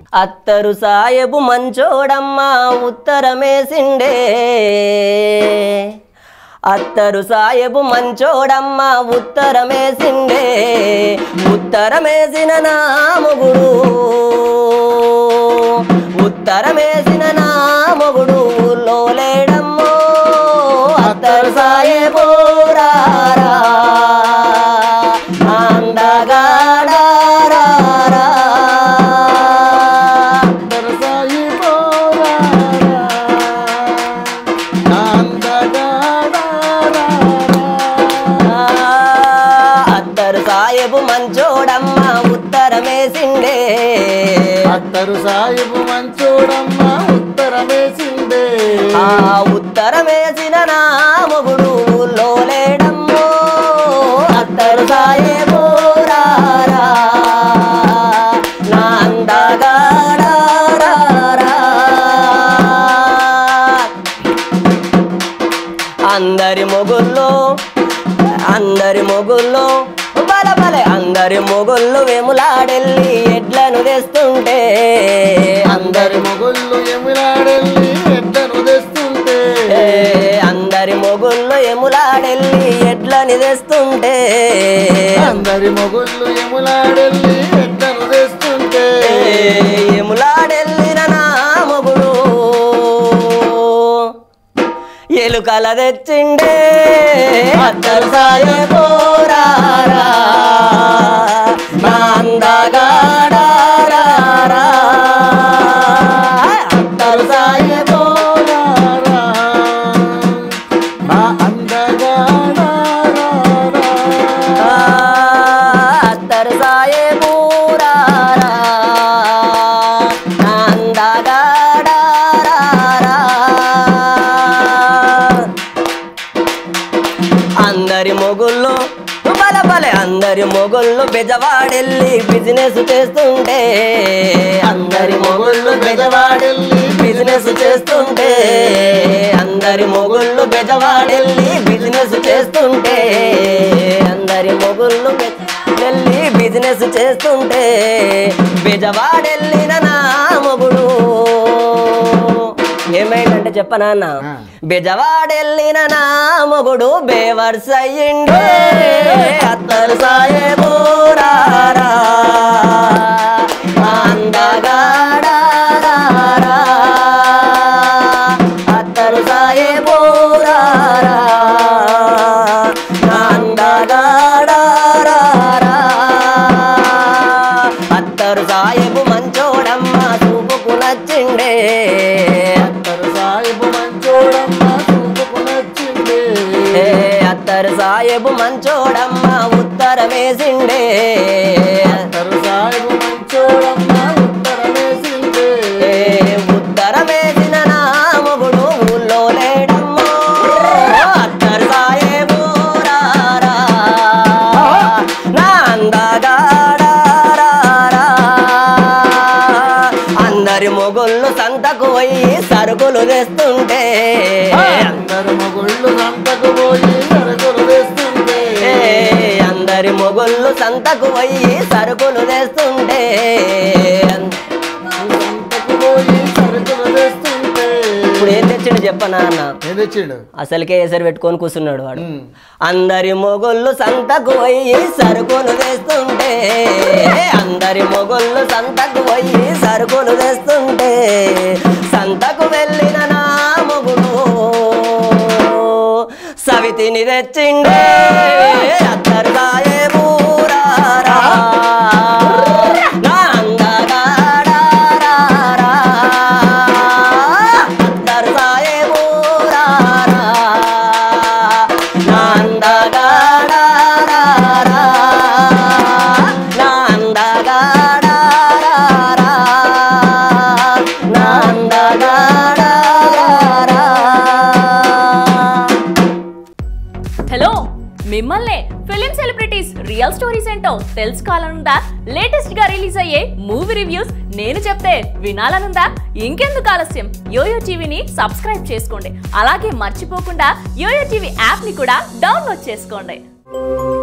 అత్తరు సాయబు మంచోడమ్మా ఉత్తరమేసిండే అత్తరు సాయబు మంచోడమ్మా ఉత్తరమేసిండే ఉత్తరమేసిన నా మొగుడు ఉత్తరమేసిన నా మొగుడు ఊళ్ళో లేడమ్మో అత్తరు సాయబు రారా అందగాడారా దరసాయి పోరారా, అందగాడారా. అత్తరు సాయబు మంచోడమ్మ ఉత్తరమేసిండే అత్తరు సాయిబు మంచోడమ్మ ఉత్తరమేసిందే ఆ ఉత్తరమేసిన నా మొగుడు ఊళ్ళో లేడమ్మో అత్తరు సాయబు రారా నా అందగాడారా అందరి మొగుల్లో అందరి మొగుల్లో బల బలే అందరి మొగుళ్ళు వెములాడెళ్ళి ఎడ్లను తెస్తుంటే అందరి మొగుళ్ళు ఎమిలాడెళ్ళి ఎడ్డను తెస్తుంటే ఏ, అందరి మొగుళ్ళు ఎములాడెళ్ళి ఎడ్లని తెస్తుంటే అందరి మొగుళ్ళు ఎములాడెళ్ళి ఎడ్డను తెస్తుంటే ఏ, ఎములాడెళ్ళిన నా మొగుడు ఎలుకల తెచ్చిండే అత్తరు సాయ పోరారా నా అందగాడారా అత్తరు సాయ పోరారా, నా అందగాడారా. అత్తరు సాయే పూరారా అందగాడారా అందరి మొగుళ్ళు బల బలే అందరి మొగుళ్ళు బెజవాడెళ్ళి బిజినెస్ చేస్తుంటే అందరి మొగుళ్ళు బెజవాడెళ్ళి బిజినెస్ చేస్తుంటే అందరి మొగుళ్ళు బెజవాడెళ్ళి బిజినెస్ చేస్తుంటే అందరి మొగుళ్ళు వెళ్ళి బిజినెస్ చేస్తుంటే బెజవాడెళ్ళిన నా మొగుడు ఏమైందంటే చెప్పనా అన్న ఆ. బెజవాడెళ్ళిన నా మొగుడు బేవర్స్ అయ్యిండే అత్తరు సాయే బోరారా అందగాడారా అత్తరు సాయే బోరారా అందగాడారా అత్తరు సాయబు మంచోడమ్మ చూపుకు నచ్చిండే అత్తరు సాయిబు మంచోడమ్మ చూపుకు నచ్చిందే ఏ అత్తరు సాయబు మంచోడమ్మ ఉత్తరమేసిండే అత్తరు సాయిబు మంచోడమ్మ ఉత్తరమేసిందే ఏ ఉత్తరమేసిన నా మొగుడు ఊళ్ళో లేడమ్మో అత్తరు సాయబు రారా నా అందగాడారా అందరి మొగుళ్ళు సంతకు పోయి సరుకులు తెస్తుంటే అందరు మొగుళ్ళు సంతకు పోయి సరుకులు వేస్తుంటే ఏ, అందరి మొగుళ్ళు సంతకు పోయి సరుకులు తెస్తుంటే సంతకు పోయి సరుకులు వేస్తుంటే ఇప్పుడు ఏం తెచ్చిండు చెప్పనా అన్న ఏం తెచ్చిండు అసలుకే ఎసరు పెట్టుకొని కూర్చున్నాడు వాడు ఉమ్. అందరి మొగుళ్ళు సంతకు పోయి సరుకులు తెస్తుంటే అందరి మొగుళ్ళు సంతకు పోయి సరుకులు తెస్తుంటే సంతకు వెళ్ళిన నా మొగుడు సవితిని తెచ్చిండే అత్తరు కాయే బూరారా నా అందగాడారా అత్తరు కాయే బూరారా నా అందగాడారా నా అందగాడారా నా అందగాడారా హలో మిమ్మల్నే ఫిలిం సెలబ్రిటీస్ రియల్ స్టోరీస్ ఏంటో తెలుసుకోవాలనుందా లేటెస్ట్ గా రిలీజ్ అయ్యే మూవీ రివ్యూస్ నేను చెప్తే వినాలనుందా ఇంకెందుకు ఆలస్యం యోయో టీవీని సబ్స్క్రైబ్ చేసుకోండి అలాగే మర్చిపోకుండా యోయో టీవీ యాప్ ని కూడా డౌన్లోడ్ చేసుకోండి